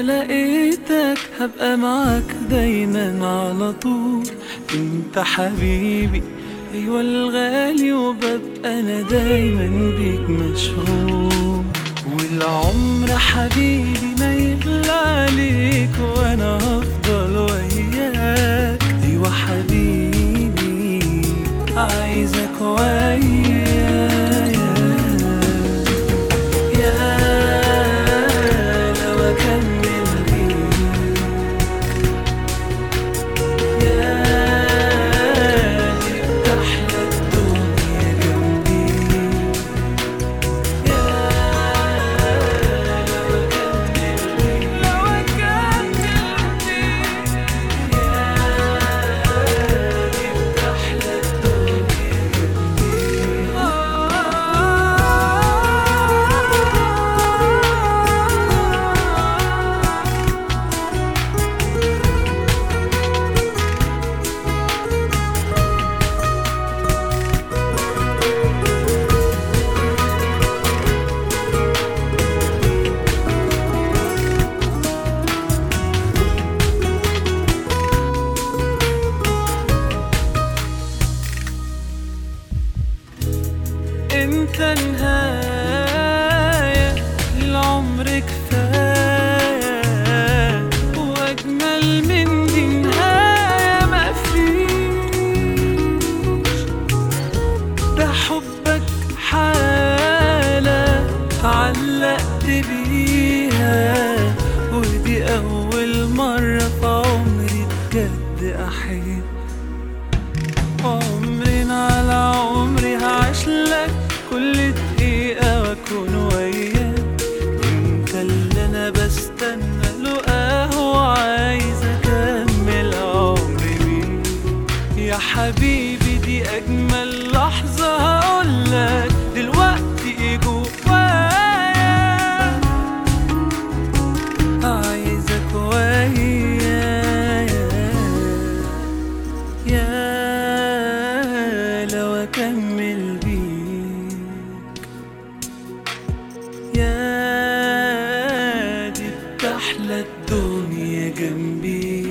لقيتك هبقى معاك دايما على طول انت حبيبي ايوه الغالي وببقى انا دايما بيك مشغول والعمر حبيبي ما يغلى عليك وانا هفضل وياك ايوه حبيبي عايزك ويايا يا لو اكمل بيك يا دي بتحلى الدنيا جنبي يا لو اكمل بيك لو اكمل بيك يا دي بتحلى الدنيا جنبي انت نهاية العمر كفاية واجمل من دي نهاية ما فيش ده حبك حالة علقت بيها ودي أول مرة في عمري بجد أحب عمرنا على عمري هعيش لك كل دقيقة واكون وياك انت اللي انا بستنى له وعايز اكمل عمري بيك يا حبيبي دي اجمل لحظة هقولك دلوقتي جوايا عايزك ويايا يا لو اكمل بيك يا دي بتحلى الدنيا جنبي